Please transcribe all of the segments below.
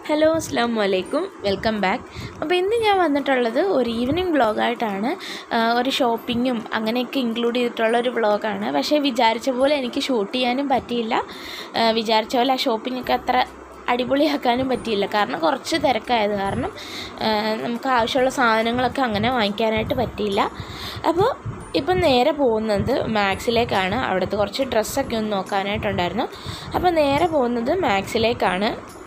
hello അസ്സാം വലൈക്കും welcome back അപ്പോൾ ഇന്ന് ഞാൻ വന്നിട്ടുള്ളത് ഒരു ഈവനിങ് വ്ളോഗായിട്ടാണ് ഒരു ഷോപ്പിങ്ങും അങ്ങനെയൊക്കെ ഇൻക്ലൂഡ് ചെയ്തിട്ടുള്ള ഒരു വ്ളോഗാണ് പക്ഷേ വിചാരിച്ച പോലെ എനിക്ക് ഷൂട്ട് ചെയ്യാനും പറ്റിയില്ല ആ, വിചാരിച്ച പോലെ ആ ഷോപ്പിങ്ങൊക്കെ അത്ര അടിപൊളിയാക്കാനും പറ്റിയില്ല കാരണം കുറച്ച് തിരക്കായത് കാരണം ആ, നമുക്ക് ആവശ്യമുള്ള സാധനങ്ങളൊക്കെ അങ്ങനെ വാങ്ങിക്കാനായിട്ട് പറ്റിയില്ല അപ്പോൾ ഇപ്പം നേരെ പോകുന്നത് മാക്സിലേക്കാണ് അവിടുത്തെ കുറച്ച് ഡ്രസ്സൊക്കെ ഒന്ന് നോക്കാനായിട്ടുണ്ടായിരുന്നു അപ്പോൾ നേരെ പോകുന്നത് മാക്സിലേക്കാണ്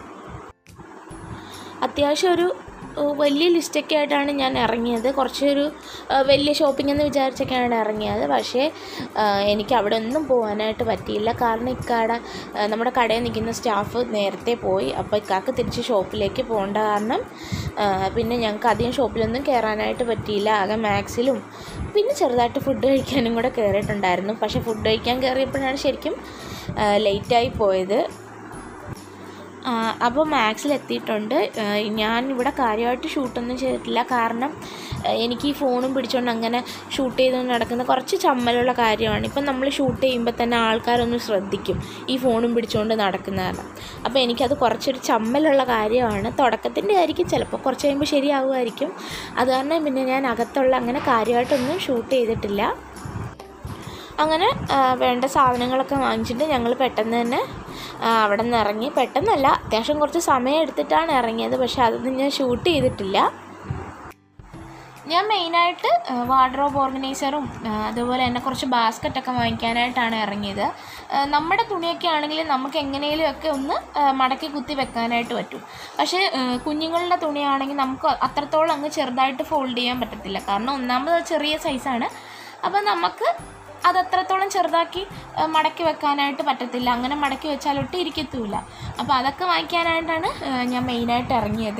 അത്യാവശ്യം ഒരു ഏഹ്, വലിയ ലിസ്റ്റൊക്കെ ആയിട്ടാണ് ഞാൻ ഇറങ്ങിയത് കുറച്ചൊരു ഏഹ്, വലിയ ഷോപ്പിംഗ് എന്ന് വിചാരിച്ചൊക്കെയാണ് ഇറങ്ങിയത് പക്ഷേ ഏഹ്, എനിക്ക് അവിടെ ഒന്നും പോകാനായിട്ട് പറ്റിയില്ല കാരണം ഇക്കാട ഏഹ്, നമ്മുടെ കടയിൽ നിൽക്കുന്ന സ്റ്റാഫ് നേരത്തെ പോയി അപ്പോൾ ഇക്കാക്ക് തിരിച്ച് ഷോപ്പിലേക്ക് പോകേണ്ട കാരണം ഏഹ്, പിന്നെ ഞങ്ങൾക്ക് അധികം ഷോപ്പിലൊന്നും കയറാനായിട്ട് പറ്റിയില്ല ആകെ മാക്സിലും പിന്നെ ചെറുതായിട്ട് ഫുഡ് കഴിക്കാനും കൂടെ കയറിയിട്ടുണ്ടായിരുന്നു പക്ഷേ ഫുഡ് കഴിക്കാൻ കയറിയപ്പോഴാണ് ശരിക്കും ലേറ്റായി പോയത് ആ, അപ്പോൾ മാക്സിൽ എത്തിയിട്ടുണ്ട് ആ, ഞാൻ ഇവിടെ കാര്യമായിട്ട് ഷൂട്ടൊന്നും ചെയ്തിട്ടില്ല കാരണം ആ, എനിക്ക് ഈ ഫോണും പിടിച്ചുകൊണ്ട് അങ്ങനെ ഷൂട്ട് ചെയ്തുകൊണ്ട് നടക്കുന്ന കുറച്ച് ചമ്മലുള്ള കാര്യമാണ് ഇപ്പം നമ്മൾ ഷൂട്ട് ചെയ്യുമ്പോൾ തന്നെ ആൾക്കാരൊന്ന് ശ്രദ്ധിക്കും ഈ ഫോണും പിടിച്ചുകൊണ്ട് നടക്കുന്ന കാരണം അപ്പോൾ എനിക്കത് കുറച്ചൊരു ചമ്മലുള്ള കാര്യമാണ് തുടക്കത്തിൻ്റെ ആയിരിക്കും ചിലപ്പോൾ കുറച്ച് കഴിയുമ്പോൾ ശരിയാകുമായിരിക്കും അത് കാരണം പിന്നെ ഞാൻ അകത്തുള്ള അങ്ങനെ കാര്യമായിട്ടൊന്നും ഷൂട്ട് ചെയ്തിട്ടില്ല അങ്ങനെ ആ, വേണ്ട സാധനങ്ങളൊക്കെ വാങ്ങിച്ചിട്ട് ഞങ്ങൾ പെട്ടെന്ന് തന്നെ ആ, അവിടെ നിന്ന് ഇറങ്ങി പെട്ടെന്നല്ല അത്യാവശ്യം കുറച്ച് സമയം എടുത്തിട്ടാണ് ഇറങ്ങിയത് പക്ഷെ അതൊന്നും ഞാൻ ഷൂട്ട് ചെയ്തിട്ടില്ല ഞാൻ മെയിനായിട്ട് വാർഡ്രോബ് ഓർഗനൈസറും അതുപോലെ തന്നെ കുറച്ച് ബാസ്ക്കറ്റൊക്കെ വാങ്ങിക്കാനായിട്ടാണ് ഇറങ്ങിയത് ആ, നമ്മുടെ തുണിയൊക്കെ ആണെങ്കിൽ നമുക്ക് എങ്ങനെയും ഒക്കെ ഒന്ന് ആ, മടക്കി കുത്തി വെക്കാനായിട്ട് പറ്റും പക്ഷേ ആ, കുഞ്ഞുങ്ങളുടെ തുണിയാണെങ്കിൽ നമുക്ക് അത്രത്തോളം അങ്ങ് ചെറുതായിട്ട് ഫോൾഡ് ചെയ്യാൻ പറ്റത്തില്ല കാരണം ഒന്നാമത് അത് ചെറിയ സൈസാണ് അപ്പോൾ നമുക്ക് അത് അത്രത്തോളം ചെറുതാക്കി ആ, മടക്കി വെക്കാനായിട്ട് പറ്റത്തില്ല അങ്ങനെ മടക്കി വെച്ചാൽ ഒട്ടും ഇരിക്കത്തുമില്ല അപ്പോൾ അതൊക്കെ വാങ്ങിക്കാനായിട്ടാണ് ആ, ഞാൻ മെയിനായിട്ട് ഇറങ്ങിയത്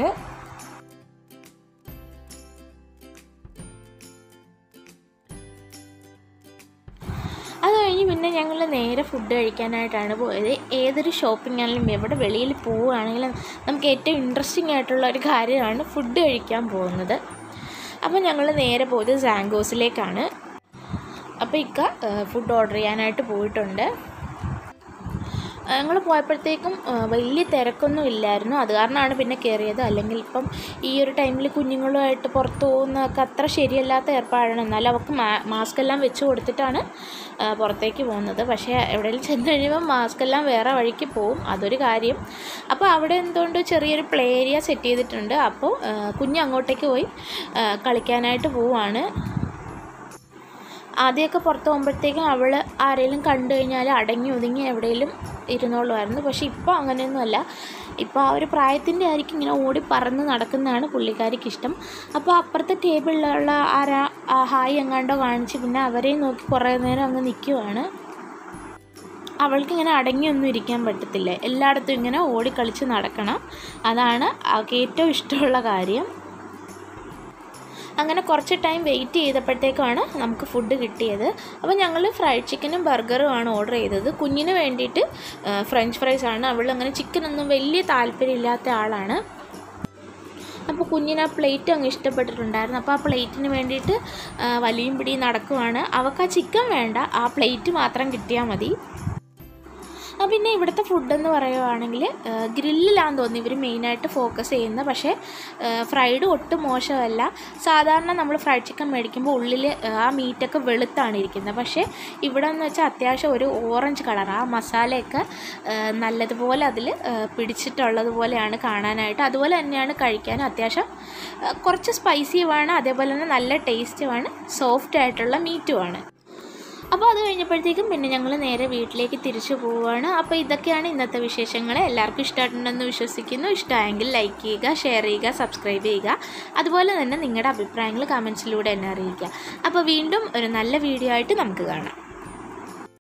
അത് കഴിഞ്ഞ് പിന്നെ ഞങ്ങൾ നേരെ ഫുഡ് കഴിക്കാനായിട്ടാണ് പോയത് ഏതൊരു ഷോപ്പിംഗ് ആണെങ്കിലും എവിടെ വെളിയിൽ പോവുകയാണെങ്കിലും നമുക്ക് ഏറ്റവും ഇൻട്രസ്റ്റിംഗ് ആയിട്ടുള്ള ഒരു കാര്യമാണ് ഫുഡ് കഴിക്കാൻ പോകുന്നത് അപ്പോൾ ഞങ്ങൾ നേരെ പോയത് സാങ്കോസിലേക്കാണ് അപ്പോൾ ഇക്ക ഫുഡ് ഓർഡർ ചെയ്യാനായിട്ട് പോയിട്ടുണ്ട് ഞങ്ങൾ പോയപ്പോഴത്തേക്കും ആ, വലിയ തിരക്കൊന്നും ഇല്ലായിരുന്നു അത് കാരണമാണ് പിന്നെ കയറിയത് അല്ലെങ്കിൽ ഇപ്പം ഈ ഒരു ടൈമിൽ കുഞ്ഞുങ്ങളുമായിട്ട് പുറത്ത് പോകുന്നതൊക്കെ അത്ര ശരിയല്ലാത്ത ഏർപ്പാടാണ് എന്നാലും അവർക്ക് മാ മാസ്ക് എല്ലാം വെച്ച് കൊടുത്തിട്ടാണ് ആ, പുറത്തേക്ക് പോകുന്നത് പക്ഷേ എവിടെയെങ്കിലും ചെന്ന് കഴിയുമ്പോൾ മാസ്ക് എല്ലാം വേറെ വഴിക്ക് പോകും അതൊരു കാര്യം അപ്പോൾ അവിടെ എന്തുകൊണ്ട് ചെറിയൊരു പ്ലേ ഏരിയ സെറ്റ് ചെയ്തിട്ടുണ്ട് അപ്പോൾ ആ, കുഞ്ഞ് അങ്ങോട്ടേക്ക് പോയി ആ, കളിക്കാനായിട്ട് പോവാണ് ആദ്യമൊക്കെ പുറത്ത് പോകുമ്പോഴത്തേക്കും അവൾ ആരെങ്കിലും കണ്ടു കഴിഞ്ഞാൽ അടങ്ങി ഒതുങ്ങി എവിടെയെങ്കിലും ഇരുന്നോളുമായിരുന്നു പക്ഷേ ഇപ്പോൾ അങ്ങനെയൊന്നുമല്ല ഇപ്പോൾ ആ ഒരു പ്രായത്തിൻ്റെ ആയിരിക്കും ഇങ്ങനെ ഓടി പറന്ന് നടക്കുന്നതാണ് പുള്ളിക്കാരിക്ക് ഇഷ്ടം അപ്പോൾ അപ്പുറത്തെ ടേബിളിലുള്ള ആരാ ആ ഹായ് എങ്ങാണ്ടോ കാണിച്ച് പിന്നെ അവരെയും നോക്കി കുറേ നേരം അങ്ങ് നിൽക്കുവാണ് അവൾക്ക് ഇങ്ങനെ അടങ്ങിയൊന്നും ഇരിക്കാൻ പറ്റത്തില്ല എല്ലായിടത്തും ഇങ്ങനെ ഓടിക്കളിച്ച് നടക്കണം അതാണ് അവൾക്ക് ഏറ്റവും ഇഷ്ടമുള്ള കാര്യം അങ്ങനെ കുറച്ച് ടൈം വെയിറ്റ് ചെയ്തപ്പോഴത്തേക്കാണ് നമുക്ക് ഫുഡ് കിട്ടിയത് അപ്പോൾ ഞങ്ങൾ ഫ്രൈഡ് ചിക്കനും ബർഗറും ആണ് ഓർഡർ ചെയ്തത് കുഞ്ഞിന് വേണ്ടിയിട്ട് ആ, ഫ്രഞ്ച് ഫ്രൈസ് ആണ് അവൾ അങ്ങനെ ചിക്കനൊന്നും വലിയ താല്പര്യമില്ലാത്ത ആളാണ് അപ്പോൾ കുഞ്ഞിന് ആ പ്ലേറ്റ് അങ്ങ് ഇഷ്ടപ്പെട്ടിട്ടുണ്ടായിരുന്നു അപ്പോൾ ആ പ്ലേറ്റിന് വേണ്ടിയിട്ട് ആ, വലിയും പിടിയും നടക്കുവാണ് അവൾക്ക് ആ ചിക്കൻ വേണ്ട ആ പ്ലേറ്റ് മാത്രം കിട്ടിയാൽ മതി ആ, പിന്നെ ഇവിടുത്തെ ഫുഡെന്ന് പറയുവാണെങ്കിൽ ഗ്രില്ലിലാന്ന് തോന്നി ഇവർ മെയിനായിട്ട് ഫോക്കസ് ചെയ്യുന്നത് പക്ഷേ ഫ്രൈഡ് ഒട്ടും മോശമല്ല സാധാരണ നമ്മൾ ഫ്രൈഡ് ചിക്കൻ മേടിക്കുമ്പോൾ ഉള്ളിൽ ആ മീറ്റൊക്കെ വെളുത്താണ് ഇരിക്കുന്നത് പക്ഷേ ഇവിടെ എന്ന് വെച്ചാൽ അത്യാവശ്യം ഒരു ഓറഞ്ച് കളർ ആ മസാലയൊക്കെ ആ, നല്ലതുപോലെ അതിൽ പിടിച്ചിട്ടുള്ളത് പോലെയാണ് കാണാനായിട്ട് അതുപോലെ തന്നെയാണ് കഴിക്കാനും അത്യാവശ്യം ആ, കുറച്ച് സ്പൈസിയുമാണ് അതേപോലെ തന്നെ നല്ല ടേസ്റ്റുമാണ് സോഫ്റ്റ് ആയിട്ടുള്ള മീറ്റുമാണ് അപ്പോൾ അത് കഴിഞ്ഞപ്പോഴത്തേക്കും പിന്നെ ഞങ്ങൾ നേരെ വീട്ടിലേക്ക് തിരിച്ചു പോവുകയാണ് അപ്പോൾ ഇതൊക്കെയാണ് ഇന്നത്തെ വിശേഷങ്ങൾ എല്ലാവർക്കും ഇഷ്ടമായിട്ടുണ്ടെന്ന് വിശ്വസിക്കുന്നു ഇഷ്ടമായെങ്കിൽ ലൈക്ക് ചെയ്യുക ഷെയർ ചെയ്യുക സബ്സ്ക്രൈബ് ചെയ്യുക അതുപോലെ തന്നെ നിങ്ങളുടെ അഭിപ്രായങ്ങൾ കമൻസിലൂടെ എന്നെ അറിയിക്കുക അപ്പോൾ വീണ്ടും ഒരു നല്ല വീഡിയോ ആയിട്ട് നമുക്ക് കാണാം